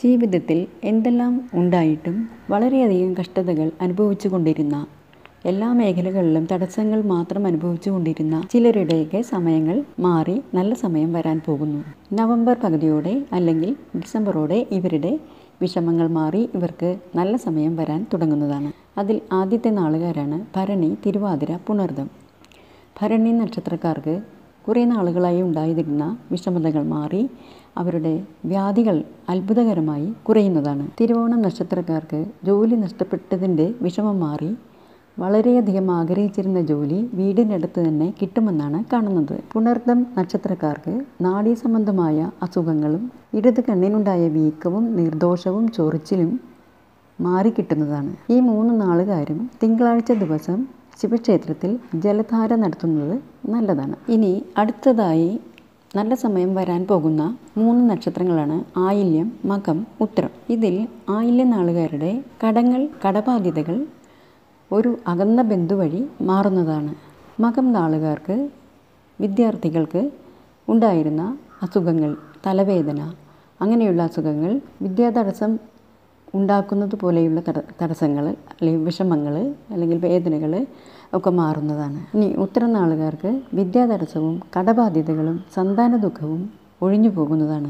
ജീവിതത്തിൽ എന്തെല്ലാം ഉണ്ടായിട്ടും വളരെയധികം കഷ്ടതകൾ അനുഭവിച്ചു കൊണ്ടിരുന്ന എല്ലാ മേഖലകളിലും തടസ്സങ്ങൾ മാത്രം അനുഭവിച്ചു കൊണ്ടിരുന്ന ചിലരുടെയൊക്കെ സമയങ്ങൾ മാറി നല്ല സമയം വരാൻ പോകുന്നു നവംബർ പകുതിയോടെ അല്ലെങ്കിൽ ഡിസംബറോടെ ഇവരുടെ വിഷമങ്ങൾ മാറി ഇവർക്ക് നല്ല സമയം വരാൻ തുടങ്ങുന്നതാണ് അതിൽ ആദ്യത്തെ നാളുകാരാണ് ഭരണി തിരുവാതിര പുണർദം ഭരണി നക്ഷത്രക്കാർക്ക് കുറേ നാളുകളായി ഉണ്ടായിരുന്ന വിഷമതകൾ മാറി അവരുടെ വ്യാധികൾ അത്ഭുതകരമായി കുറയുന്നതാണ് തിരുവോണം നക്ഷത്രക്കാർക്ക് ജോലി നഷ്ടപ്പെട്ടതിൻ്റെ വിഷമം മാറി വളരെയധികം ആഗ്രഹിച്ചിരുന്ന ജോലി വീടിനടുത്ത് തന്നെ കിട്ടുമെന്നാണ് കാണുന്നത് പുണർദം നക്ഷത്രക്കാർക്ക് നാഡീ സംബന്ധമായ അസുഖങ്ങളും ഇടത് കണ്ണിനുണ്ടായ വീക്കവും നിർദോഷവും ചൊറിച്ചിലും മാറിക്കിട്ടുന്നതാണ് ഈ മൂന്ന് നാളുകാരും തിങ്കളാഴ്ച ദിവസം ശിവക്ഷേത്രത്തിൽ ജലധാര നടത്തുന്നത് നല്ലതാണ് ഇനി അടുത്തതായി നല്ല സമയം വരാൻ പോകുന്ന മൂന്ന് നക്ഷത്രങ്ങളാണ് ആയില്യം മകം ഉത്തരം ഇതിൽ ആയില്യ നാളുകാരുടെ കടങ്ങൾ കടബാധ്യതകൾ ഒരു അകന്ന ബന്ധു വഴി മാറുന്നതാണ് മകം നാളുകാർക്ക് വിദ്യാർത്ഥികൾക്ക് ഉണ്ടായിരുന്ന അസുഖങ്ങൾ തലവേദന അങ്ങനെയുള്ള അസുഖങ്ങൾ വിദ്യാതടസ്സം ഉണ്ടാക്കുന്നത് പോലെയുള്ള തട തടസ്സങ്ങൾ അല്ലെങ്കിൽ വിഷമങ്ങൾ അല്ലെങ്കിൽ വേദനകൾ ഒക്കെ മാറുന്നതാണ് ഇനി ഉത്തരം നാളുകാർക്ക് വിദ്യാതടസ്സവും കടബാധ്യതകളും സന്താന ദുഃഖവും ഒഴിഞ്ഞു പോകുന്നതാണ്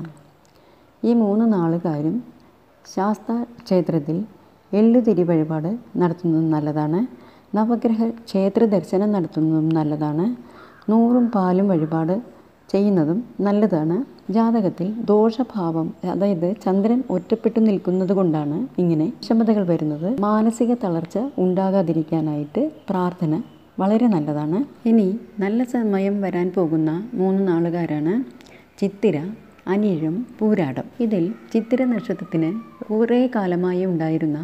ഈ മൂന്ന് നാളുകാരും ശാസ്ത ക്ഷേത്രത്തിൽ എള്ളുതിരി വഴിപാട് നടത്തുന്നതും നല്ലതാണ് നവഗ്രഹ ക്ഷേത്ര ദർശനം നടത്തുന്നതും നല്ലതാണ് നൂറും പാലും വഴിപാട് ചെയ്യുന്നതും നല്ലതാണ് ജാതകത്തിൽ ദോഷഭാവം അതായത് ചന്ദ്രൻ ഒറ്റപ്പെട്ടു നിൽക്കുന്നത് കൊണ്ടാണ് ഇങ്ങനെ വിഷമതകൾ വരുന്നത് മാനസിക തളർച്ച ഉണ്ടാകാതിരിക്കാനായിട്ട് പ്രാർത്ഥന വളരെ നല്ലതാണ് ഇനി നല്ല സമയം വരാൻ പോകുന്ന മൂന്ന് നാളുകാരാണ് ചിത്തിര അനിഴം പൂരാടം ഇതിൽ ചിത്തിര നക്ഷത്രത്തിന് കുറേ കാലമായി ഉണ്ടായിരുന്ന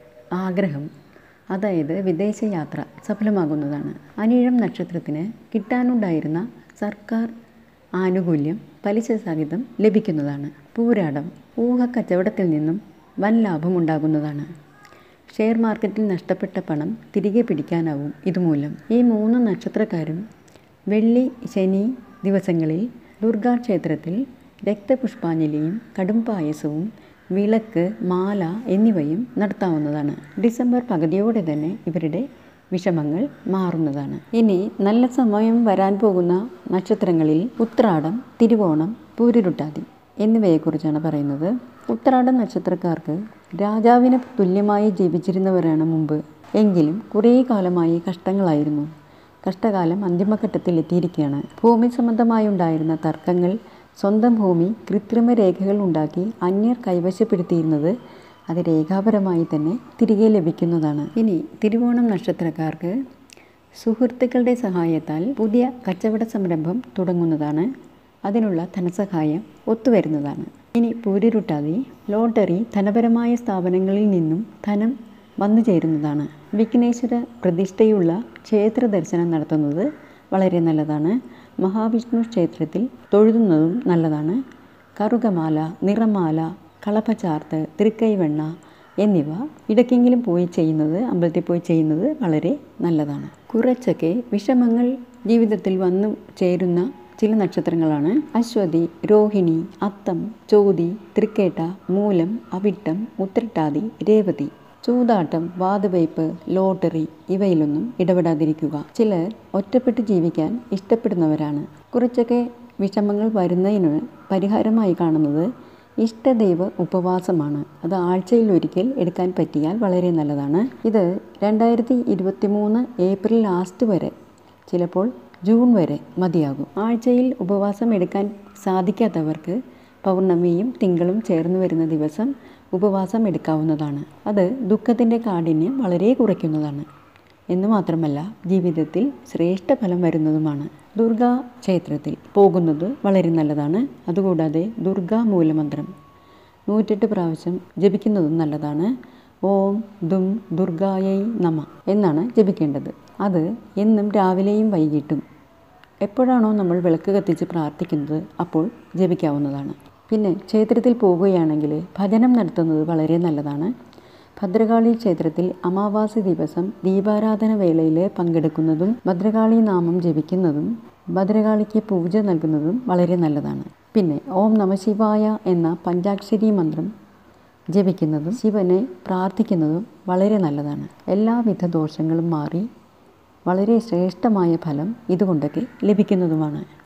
ആഗ്രഹം അതായത് വിദേശയാത്ര സഫലമാകുന്നതാണ് അനിഴം നക്ഷത്രത്തിന് കിട്ടാനുണ്ടായിരുന്ന സർക്കാർ ആനുകൂല്യം പലിശ സഹിതം ലഭിക്കുന്നതാണ് പൂരാടം ഊഹക്കച്ചവടത്തിൽ നിന്നും വൻ ലാഭമുണ്ടാകുന്നതാണ് ഷെയർ മാർക്കറ്റിൽ നഷ്ടപ്പെട്ട പണം തിരികെ പിടിക്കാനാവും ഇതുമൂലം ഈ മൂന്ന് നക്ഷത്രക്കാരും വെള്ളി ശനി ദിവസങ്ങളിൽ ദുർഗാ ക്ഷേത്രത്തിൽ രക്തപുഷ്പാഞ്ജലിയും കടും പായസവും വിളക്ക് മാല എന്നിവയും നടത്താവുന്നതാണ് ഡിസംബർ പകുതിയോടെ തന്നെ ഇവരുടെ വിഷമങ്ങൾ മാറുന്നതാണ് ഇനി നല്ല സമയം വരാൻ പോകുന്ന നക്ഷത്രങ്ങളിൽ ഉത്രാടം തിരുവോണം പൂരുരുട്ടാതി എന്നിവയെക്കുറിച്ചാണ് പറയുന്നത് ഉത്രാടം നക്ഷത്രക്കാർക്ക് രാജാവിന് തുല്യമായി ജീവിച്ചിരുന്നവരാണ് മുമ്പ് എങ്കിലും കുറേ കാലമായി കഷ്ടങ്ങളായിരുന്നു കഷ്ടകാലം അന്തിമഘട്ടത്തിൽ എത്തിയിരിക്കുകയാണ് ഭൂമി സംബന്ധമായി ഉണ്ടായിരുന്ന തർക്കങ്ങൾ സ്വന്തം ഭൂമി കൃത്രിമ രേഖകൾ ഉണ്ടാക്കി അന്യർ കൈവശപ്പെടുത്തിയിരുന്നത് അത് രേഖാപരമായി തന്നെ തിരികെ ലഭിക്കുന്നതാണ് ഇനി തിരുവോണം നക്ഷത്രക്കാർക്ക് സുഹൃത്തുക്കളുടെ സഹായത്താൽ പുതിയ കച്ചവട സംരംഭം തുടങ്ങുന്നതാണ് അതിനുള്ള ധനസഹായം ഒത്തുവരുന്നതാണ് ഇനി പൂരിരുട്ടാതി ലോട്ടറി ധനപരമായ സ്ഥാപനങ്ങളിൽ നിന്നും ധനം വന്നു ചേരുന്നതാണ് വിഘ്നേശ്വര പ്രതിഷ്ഠയുള്ള ക്ഷേത്ര ദർശനം നടത്തുന്നത് വളരെ നല്ലതാണ് മഹാവിഷ്ണു ക്ഷേത്രത്തിൽ തൊഴുതുന്നതും നല്ലതാണ് കറുകമാല നിറമാല കളഭചാർത്ത് തൃക്കൈവെണ്ണ എന്നിവ ഇടയ്ക്കെങ്കിലും പോയി ചെയ്യുന്നത് അമ്പലത്തിൽ പോയി ചെയ്യുന്നത് വളരെ നല്ലതാണ് കുറച്ചൊക്കെ വിഷമങ്ങൾ ജീവിതത്തിൽ വന്നു ചേരുന്ന ചില നക്ഷത്രങ്ങളാണ് അശ്വതി രോഹിണി അത്തം ചോതി തൃക്കേട്ട മൂലം അവിട്ടം ഉത്രട്ടാതി രേവതി ചൂതാട്ടം വാതുവയ്പ് ലോട്ടറി ഇവയിലൊന്നും ഇടപെടാതിരിക്കുക ചിലർ ഒറ്റപ്പെട്ട് ജീവിക്കാൻ ഇഷ്ടപ്പെടുന്നവരാണ് കുറച്ചൊക്കെ വിഷമങ്ങൾ വരുന്നതിന് പരിഹാരമായി കാണുന്നത് ഇഷ്ടദൈവ ഉപവാസമാണ് അത് ആഴ്ചയിൽ ഒരിക്കൽ എടുക്കാൻ പറ്റിയാൽ വളരെ നല്ലതാണ് ഇത് രണ്ടായിരത്തി ഇരുപത്തി മൂന്ന് ഏപ്രിൽ ലാസ്റ്റ് വരെ ചിലപ്പോൾ ജൂൺ വരെ മതിയാകും ആഴ്ചയിൽ ഉപവാസം എടുക്കാൻ സാധിക്കാത്തവർക്ക് പൗർണമിയും തിങ്കളും ചേർന്ന് വരുന്ന ദിവസം ഉപവാസം എടുക്കാവുന്നതാണ് അത് ദുഃഖത്തിൻ്റെ കാഠിന്യം വളരെ കുറയ്ക്കുന്നതാണ് എന്ന് മാത്രമല്ല ജീവിതത്തിൽ ശ്രേഷ്ഠ ഫലം വരുന്നതുമാണ് ദുർഗാ ക്ഷേത്രത്തിൽ പോകുന്നത് വളരെ നല്ലതാണ് അതുകൂടാതെ ദുർഗാ മൂലമന്ത്രം നൂറ്റെട്ട് പ്രാവശ്യം ജപിക്കുന്നതും നല്ലതാണ് ഓം ദും ദുർഗായൈ നമ എന്നാണ് ജപിക്കേണ്ടത് അത് എന്നും രാവിലെയും വൈകിട്ടും എപ്പോഴാണോ നമ്മൾ വിളക്ക് കത്തിച്ച് പ്രാർത്ഥിക്കുന്നത് അപ്പോൾ ജപിക്കാവുന്നതാണ് പിന്നെ ക്ഷേത്രത്തിൽ പോകുകയാണെങ്കിൽ ഭജനം നടത്തുന്നത് വളരെ നല്ലതാണ് ഭദ്രകാളി ക്ഷേത്രത്തിൽ അമാവാസി ദിവസം ദീപാരാധന വേളയിൽ പങ്കെടുക്കുന്നതും ഭദ്രകാളി നാമം ജപിക്കുന്നതും ഭദ്രകാളിക്ക് പൂജ നൽകുന്നതും വളരെ നല്ലതാണ് പിന്നെ ഓം നമശിവായ എന്ന പഞ്ചാക്ഷരി മന്ത്രം ജപിക്കുന്നതും ശിവനെ പ്രാർത്ഥിക്കുന്നതും വളരെ നല്ലതാണ് എല്ലാവിധ ദോഷങ്ങളും മാറി വളരെ ശ്രേഷ്ഠമായ ഫലം ഇതുകൊണ്ടൊക്കെ ലഭിക്കുന്നതുമാണ്